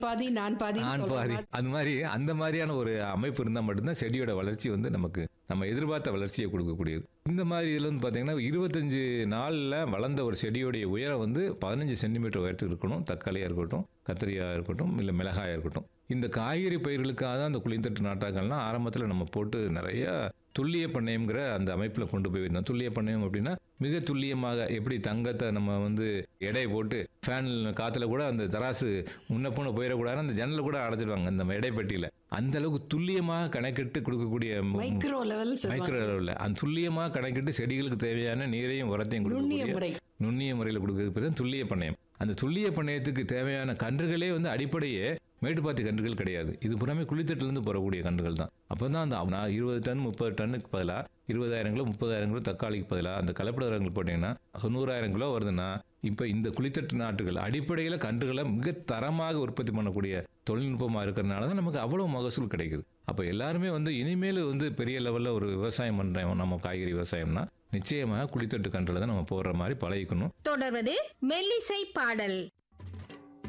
பாதி நான் பாதி ஆண் பாதி அது மாதிரி அந்த மாதிரியான ஒரு அமைப்பு இருந்தால் மட்டும்தான் செடியோட வளர்ச்சி வந்து நமக்கு நம்ம எதிர்பார்த்த வளர்ச்சியை கொடுக்கக்கூடியது இந்த மாதிரி இதில் வந்து பார்த்தீங்கன்னா இருபத்தஞ்சு நாளில் வளர்ந்த ஒரு செடியோடைய உயரம் வந்து பதினஞ்சு சென்டிமீட்டர் உயரத்துக்கு இருக்கணும் தக்காளியாக இருக்கட்டும் கத்திரியாக இருக்கட்டும் இல்லை மிளகாயாக இருக்கட்டும் இந்த காய்கறி பயிர்களுக்காக தான் அந்த குளித்தட்டு நாட்டாக்கள்லாம் ஆரம்பத்தில் நம்ம போட்டு நிறைய துல்லிய பண்ணையம்ங்கிற அந்த அமைப்பில் கொண்டு போய் இருந்தோம் துல்லிய பண்ணையம் அப்படின்னா மிக துல்லியமாக எப்படி தங்கத்தை நம்ம வந்து எடை போட்டு ஃபேன் காற்றுல கூட அந்த தராசு முன்ன போன போயிடக்கூடாது அந்த ஜன்னலை கூட அடைச்சிடுவாங்க அந்த எடை பெட்டியில் அந்த அளவுக்கு துல்லியமாக கணக்கிட்டு கொடுக்கக்கூடிய ம- மைக்ரோ லெவல் மைக்ரோ அளவில் அந்த துல்லியமாக கணக்கிட்டு செடிகளுக்கு தேவையான நீரையும் உரத்தையும் நுண்ணிய கொடுக்கக்கூடிய முறை நுண்ணிய முறையில் கொடுக்கறது பேர் தான் துல்லிய பண்ணையம் அந்த துல்லிய பண்ணையத்துக்கு தேவையான கன்றுகளே வந்து அடிப்படையே மேட்டுப்பாத்தி கன்றுகள் கிடையாது இது புறமே குளித்தட்டிலிருந்து போகக்கூடிய கன்றுகள் தான் அப்போ தான் அந்த நான் இருபது டன் முப்பது டன்னுக்கு பதிலாக இருபதாயிரம் கிலோ முப்பதாயிரம் கிலோ தக்காளிக்கு பதிலாக அந்த கலப்பட உரங்கள் போட்டிங்கன்னா தொண்ணூறாயிரம் கிலோ வருதுன்னா இப்போ இந்த குளித்தட்டு நாட்டுகள் அடிப்படையில் கன்றுகளை மிக தரமாக உற்பத்தி பண்ணக்கூடிய தொழில்நுட்பமாக இருக்கிறதுனால தான் நமக்கு அவ்வளோ மகசூல் கிடைக்குது அப்போ எல்லாருமே வந்து இனிமேல் வந்து பெரிய லெவலில் ஒரு விவசாயம் பண்ணுறோம் நம்ம காய்கறி விவசாயம்னா நிச்சயமாக குளித்தட்டு கன்றில் தான் நம்ம போடுற மாதிரி பழகிக்கணும் தொடர்வது மெல்லிசை பாடல்